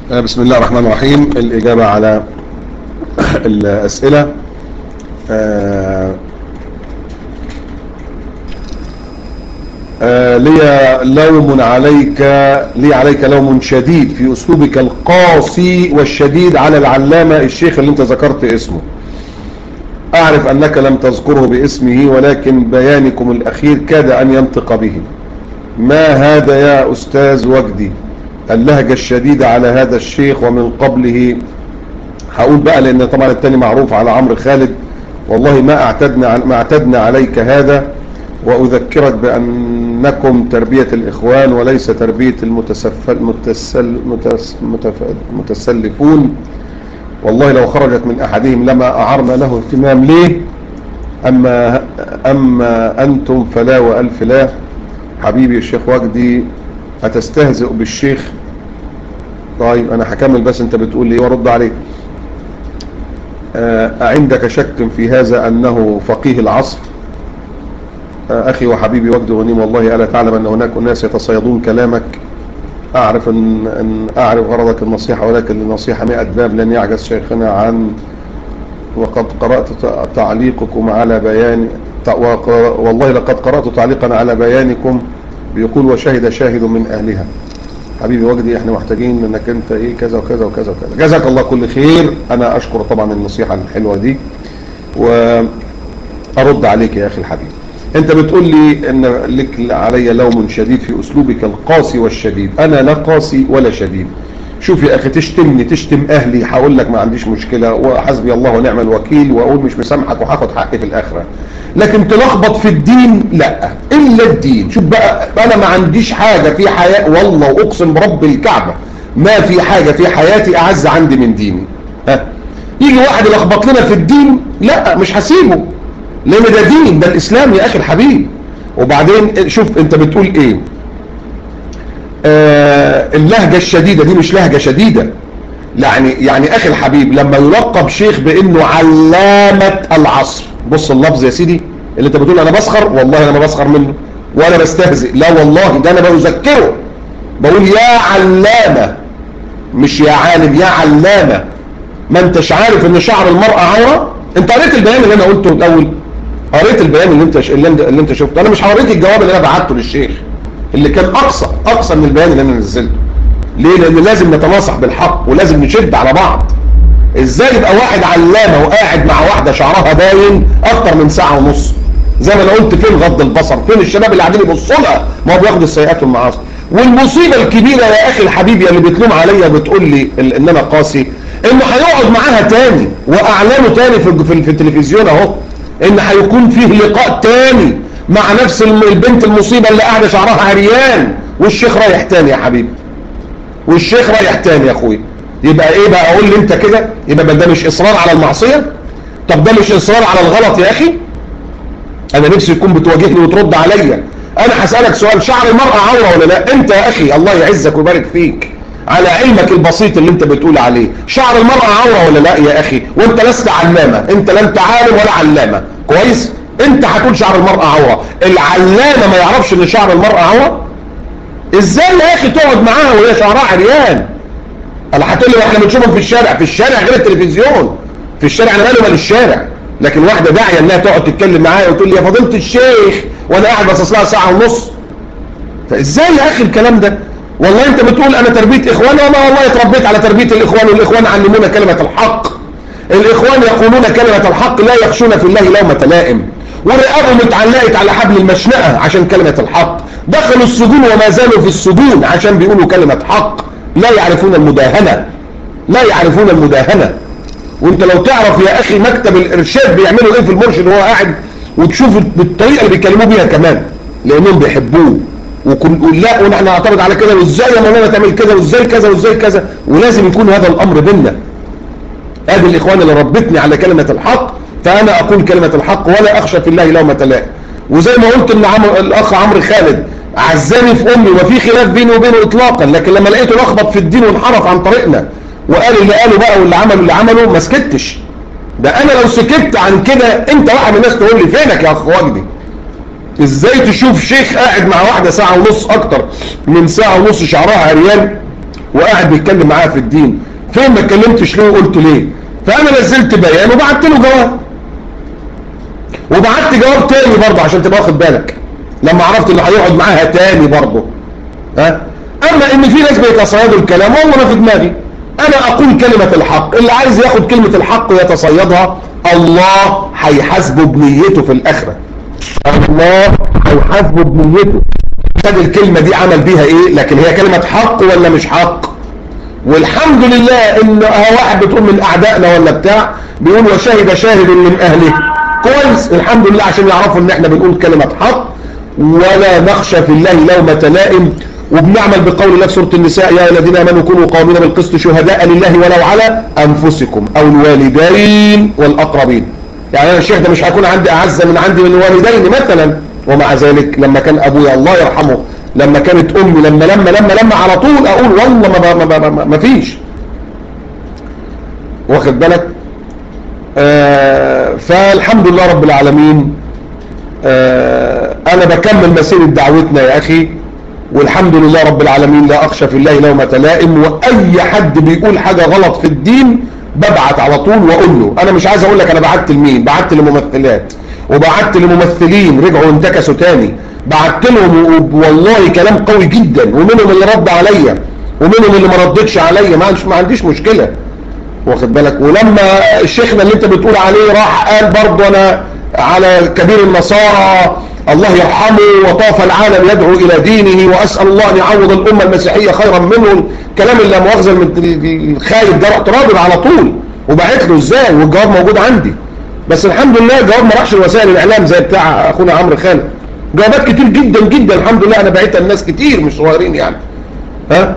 بسم الله الرحمن الرحيم الإجابة على الأسئلة آه آه لي لوم عليك لي عليك لوم شديد في أسلوبك القاسي والشديد على العلامة الشيخ اللي انت ذكرت اسمه أعرف أنك لم تذكره باسمه ولكن بيانكم الأخير كاد أن ينطق به ما هذا يا أستاذ وجدي اللهجة الشديدة على هذا الشيخ ومن قبله هقول بقى لأن طبعا التاني معروف على عمرو خالد والله ما اعتدنا ما اعتدنا عليك هذا وأذكرك بأنكم تربية الإخوان وليس تربية المتسفل متسل متس متسلفون والله لو خرجت من أحدهم لما أعرنا له اهتمام ليه أما, أما أنتم فلا وألف لا حبيبي الشيخ وجدي هتستهزئ بالشيخ طيب أنا هكمل بس أنت بتقول لي ورد عليك عندك شك في هذا أنه فقيه العصر أخي وحبيبي وجد غنيم والله ألا تعلم أن هناك أناس يتصيدون كلامك أعرف أن, أن أعرف غرضك النصيحة ولكن النصيحة مئة باب لن يعجز شيخنا عن وقد قرأت تعليقكم على بيان والله لقد قرأت تعليقا على بيانكم بيقول وشهد شاهد من أهلها حبيبي وجدي احنا محتاجين انك انت ايه كذا وكذا وكذا وكذا جزاك الله كل خير انا اشكر طبعا النصيحة الحلوة دي وارد عليك يا اخي الحبيب انت بتقول لي ان لك علي لوم شديد في اسلوبك القاسي والشديد انا لا قاسي ولا شديد شوف يا اخي تشتمني تشتم اهلي هقول لك ما عنديش مشكلة وحسبي الله ونعم الوكيل واقول مش مسامحك وهاخد حقي في الاخرة لكن تلخبط في الدين لا الا الدين شوف بقى انا ما عنديش حاجة في حياة والله اقسم برب الكعبة ما في حاجة في حياتي اعز عندي من ديني ها يجي واحد يلخبط لنا في الدين لا مش هسيبه لان ده دين ده الاسلام يا اخي الحبيب وبعدين شوف انت بتقول ايه آه اللهجة الشديدة دي مش لهجة شديدة يعني يعني اخي الحبيب لما يلقب شيخ بانه علامة العصر بص اللفظ يا سيدي اللي انت بتقول انا بسخر والله انا ما بسخر منه ولا بستهزئ لا والله ده انا بذكره بقول يا علامة مش يا عالم يا علامة ما انتش عارف ان شعر المرأة عورة انت قريت البيان اللي انا قلته الاول قريت البيان اللي انت اللي انت, اللي انت شفته انا مش هوريك الجواب اللي انا بعته للشيخ اللي كان اقصى اقصى من البيان اللي انا نزلته ليه لان لازم نتناصح بالحق ولازم نشد على بعض ازاي يبقى واحد علامة وقاعد مع واحدة شعرها باين اكتر من ساعة ونص زي ما انا قلت فين غض البصر فين الشباب اللي قاعدين يبصوا لها ما هو بياخد السيئات والمعاصي والمصيبة الكبيرة يا اخي الحبيب اللي بتلوم عليا بتقول لي ان انا قاسي انه هيقعد معاها تاني واعلانه تاني في, في, في التلفزيون اهو ان هيكون فيه لقاء تاني مع نفس البنت المصيبة اللي قاعدة شعرها عريان والشيخ رايح تاني يا حبيبي والشيخ رايح تاني يا اخوي يبقى ايه بقى اقول لي انت كده يبقى ده مش اصرار على المعصية طب ده مش اصرار على الغلط يا اخي انا نفسي تكون بتواجهني وترد عليا انا هسألك سؤال شعر المرأة عورة ولا لا انت يا اخي الله يعزك ويبارك فيك على علمك البسيط اللي انت بتقول عليه شعر المرأة عورة ولا لا يا اخي وانت لست علامة انت لا انت عالم ولا علامة كويس انت هتقول شعر المرأة عورة العلامة ما يعرفش ان شعر المرأة عورة ازاي يا اخي تقعد معاها وهي شعرها عريان انا هتقول لي احنا بنشوفهم في الشارع في الشارع غير التلفزيون في الشارع انا مالي مال الشارع لكن واحده داعيه انها تقعد تتكلم معايا وتقول لي يا فضيله الشيخ وانا قاعد باصص لها ساعه ونص فازاي يا اخي الكلام ده والله انت بتقول انا تربيه اخوان وانا والله اتربيت على تربيه الاخوان والاخوان علمونا كلمه الحق الاخوان يقولون كلمه الحق لا يخشون في الله لومه لائم ورقابهم اتعلقت على حبل المشنقه عشان كلمه الحق دخلوا السجون وما زالوا في السجون عشان بيقولوا كلمه حق لا يعرفون المداهنة لا يعرفون المداهنة وانت لو تعرف يا اخي مكتب الارشاد بيعملوا ايه في المرشد وهو قاعد وتشوف بالطريقة اللي بيكلموا بيها كمان لانهم بيحبوه وكل لا ونحن نعترض على كده وازاي يا مولانا تعمل كده وازاي كذا وازاي كذا ولازم يكون هذا الامر بينا ادي الاخوان اللي ربتني على كلمة الحق فانا اقول كلمة الحق ولا اخشى في الله لومة لائم وزي ما قلت ان عمر الاخ عمرو خالد عزاني في امي وفي خلاف بيني وبينه اطلاقا لكن لما لقيته لخبط في الدين وانحرف عن طريقنا وقال اللي قاله بقى واللي عمله اللي عمله ما سكتش ده انا لو سكت عن كده انت واحد من الناس تقول لي فينك يا اخ وجدي ازاي تشوف شيخ قاعد مع واحده ساعه ونص اكتر من ساعه ونص شعرها عريان وقاعد بيتكلم معايا في الدين فين ما اتكلمتش ليه وقلت ليه فانا نزلت بيان وبعت له جواب وبعت جواب تاني برضه عشان تبقى واخد بالك لما عرفت اللي هيقعد معاها تاني برضه ها اما ان في ناس بيتصيدوا الكلام هو انا في دماغي انا اقول كلمة الحق اللي عايز ياخد كلمة الحق ويتصيدها الله هيحاسبه بنيته في الاخرة الله هيحاسبه بنيته خد الكلمة دي عمل بيها ايه لكن هي كلمة حق ولا مش حق والحمد لله ان واحد بتقول من اعدائنا ولا بتاع بيقول وشهد شاهد من اهله كويس الحمد لله عشان يعرفوا ان احنا بنقول كلمة حق ولا نخشى في الله لومة لائم وبنعمل بقول الله في سورة النساء يا الذين امنوا كونوا قومين بالقسط شهداء لله ولو على انفسكم او الوالدين والاقربين يعني انا الشيخ ده مش هيكون عندي اعز من عندي من الوالدين مثلا ومع ذلك لما كان ابويا الله يرحمه لما كانت امي لما لما لما لما على طول اقول والله ما, ما, ما, ما, ما فيش واخد بالك آه فالحمد لله رب العالمين آه انا بكمل مسيرة دعوتنا يا اخي والحمد لله رب العالمين لا اخشى في الله لومة لائم واي حد بيقول حاجة غلط في الدين ببعت على طول واقول له انا مش عايز اقول لك انا بعت لمين بعت لممثلات وبعت لممثلين رجعوا انتكسوا تاني بعت لهم والله كلام قوي جدا ومنهم اللي رد عليا ومنهم اللي ما ردتش عليا ما عنديش ما عنديش مشكله واخد بالك ولما الشيخنا اللي انت بتقول عليه راح قال برضه انا على كبير النصارى الله يرحمه وطاف العالم يدعو الى دينه واسال الله ان يعوض الامه المسيحيه خيرا منه الكلام اللي مؤاخذه الخايب ده رحت رابط على طول وبعت له ازاي والجواب موجود عندي بس الحمد لله الجواب ما راحش لوسائل الاعلام زي بتاع اخونا عمرو خالد جوابات كتير جدا جدا الحمد لله انا بعتها لناس كتير مش صغيرين يعني ها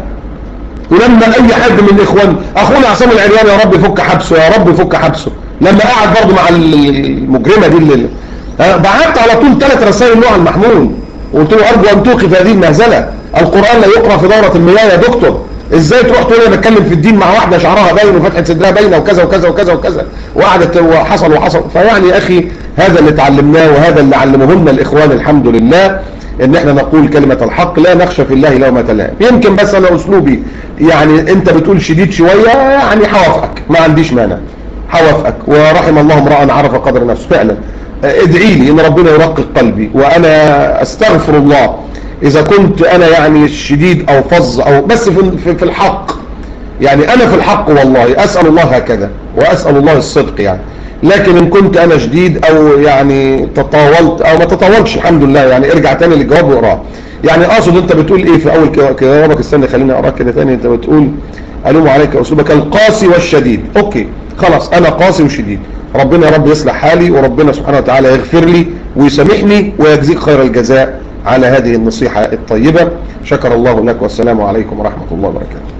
ولما اي حد من الاخوان اخونا عصام العريان يا رب يفك حبسه يا رب يفك حبسه لما قعد برضه مع المجرمه دي اللي ها بعت على طول ثلاث رسائل نوع المحمول وقلت له ارجو ان توقف هذه المهزله القران لا يقرا في دوره المياه يا دكتور ازاي تروح تقول انا بتكلم في الدين مع واحده شعرها باين وفتحه صدرها باينه وكذا وكذا وكذا وكذا وقعدت وحصل وحصل فيعني يا اخي هذا اللي اتعلمناه وهذا اللي علمهن الاخوان الحمد لله ان احنا نقول كلمة الحق لا نخشى في الله لومة لائم يمكن بس انا اسلوبي يعني انت بتقول شديد شوية يعني حوافقك ما عنديش مانع حوافقك ورحم الله امرأ عرف قدر نفسه فعلا ادعي لي ان ربنا يرقق قلبي وانا استغفر الله اذا كنت انا يعني شديد او فظ او بس في, في الحق يعني انا في الحق والله اسأل الله هكذا واسأل الله الصدق يعني لكن ان كنت انا شديد او يعني تطاولت او ما تطاولتش الحمد لله يعني ارجع تاني للجواب واقراه يعني اقصد انت بتقول ايه في اول جوابك استنى خليني اقراه كده تاني انت بتقول الوم عليك اسلوبك القاسي والشديد اوكي خلاص انا قاسي وشديد ربنا يا رب يصلح حالي وربنا سبحانه وتعالى يغفر لي ويسامحني ويجزيك خير الجزاء على هذه النصيحة الطيبة شكر الله لك والسلام عليكم ورحمة الله وبركاته